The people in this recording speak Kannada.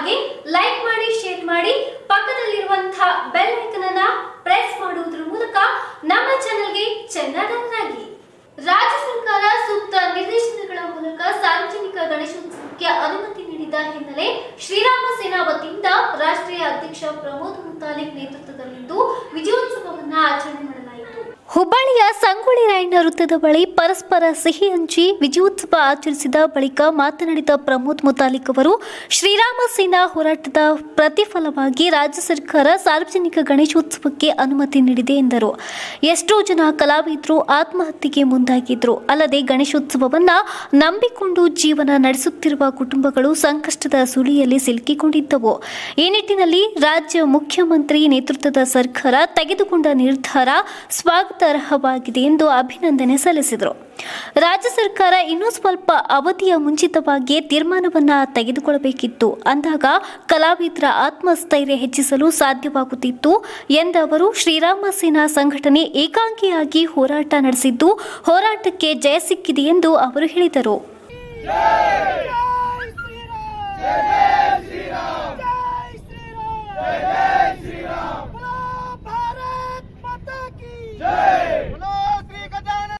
ಹಾಗೆ ಲೈಕ್ ಮಾಡಿ ಶೇರ್ ಮಾಡಿ ಪಕ್ಕದಲ್ಲಿರುವಂತಹ ಬೆಲ್ ಐಕನ್ ಅನ್ನ ಪ್ರೆಸ್ ಮಾಡುವುದರ ಮೂಲಕ ನಮ್ಮ ಚಾನೆಲ್ಗೆ ಚೆನ್ನಾಗಿ ರಾಜ್ಯ ಸರ್ಕಾರ ಸೂಕ್ತ ನಿರ್ದೇಶನಗಳ ಮೂಲಕ ಸಾರ್ವಜನಿಕ ಗಣೇಶೋತ್ಸವಕ್ಕೆ ಅನುಮತಿ ನೀಡಿದ ಹಿನ್ನೆಲೆ ಶ್ರೀರಾಮ ಸೇನಾ ವತಿಯಿಂದ ರಾಷ್ಟ್ರೀಯ ಅಧ್ಯಕ್ಷ ಪ್ರಮೋದ್ ಮುತಾಲಿಕ್ ನೇತೃತ್ವದಲ್ಲಿಂದು ವಿಜಯೋತ್ಸವವನ್ನ ಆಚರಣೆ ಮಾಡಲಾಯಿತು ಹುಬ್ಬಳ್ಳಿಯ ಸಂಗೊಳ್ಳಿ ರಾಯಣ್ಣ ವೃತ್ತದ ಬಳಿ ಪರಸ್ಪರ ಸಿಹಿ ಹಂಚಿ ವಿಜಯೋತ್ಸವ ಆಚರಿಸಿದ ಬಳಿಕ ಮಾತನಾಡಿದ ಪ್ರಮೋದ್ ಮುತಾಲಿಕ್ ಅವರು ಶ್ರೀರಾಮ ಸೇನಾ ಹೋರಾಟದ ಪ್ರತಿಫಲವಾಗಿ ರಾಜ್ಯ ಸರ್ಕಾರ ಸಾರ್ವಜನಿಕ ಗಣೇಶೋತ್ಸವಕ್ಕೆ ಅನುಮತಿ ನೀಡಿದೆ ಎಂದರು ಎಷ್ಟೋ ಜನ ಕಲಾವಿದರು ಆತ್ಮಹತ್ಯೆಗೆ ಮುಂದಾಗಿದ್ರು ಅಲ್ಲದೆ ಗಣೇಶೋತ್ಸವವನ್ನ ನಂಬಿಕೊಂಡು ಜೀವನ ನಡೆಸುತ್ತಿರುವ ಕುಟುಂಬಗಳು ಸಂಕಷ್ಟದ ಸುಳಿಯಲ್ಲಿ ಸಿಲುಕಿಕೊಂಡಿದ್ದವು ಈ ನಿಟ್ಟಿನಲ್ಲಿ ರಾಜ್ಯ ಮುಖ್ಯಮಂತ್ರಿ ನೇತೃತ್ವದ ಸರ್ಕಾರ ತೆಗೆದುಕೊಂಡ ನಿರ್ಧಾರ ಸ್ವಾಗತಾರ್ಹವಾಗಿದೆ ಎಂದು ಅಭಿನಂದನೆ ಸಲ್ಲಿಸಿದರು ರಾಜ್ಯ ಸರ್ಕಾರ ಇನ್ನೂ ಸ್ವಲ್ಪ ಅವಧಿಯ ಮುಂಚಿತವಾಗಿಯೇ ತೀರ್ಮಾನವನ್ನ ತೆಗೆದುಕೊಳ್ಳಬೇಕಿತ್ತು ಅಂದಾಗ ಕಲಾವಿದರ ಆತ್ಮಸ್ಥೈರ್ಯ ಹೆಚ್ಚಿಸಲು ಸಾಧ್ಯವಾಗುತ್ತಿತ್ತು ಎಂದ ಅವರು ಶ್ರೀರಾಮ ಸೇನಾ ಸಂಘಟನೆ ಏಕಾಂಗಿಯಾಗಿ ಹೋರಾಟ ನಡೆಸಿದ್ದು ಹೋರಾಟಕ್ಕೆ ಜಯ ಸಿಕ್ಕಿದೆ ಎಂದು ಅವರು ಹೇಳಿದರು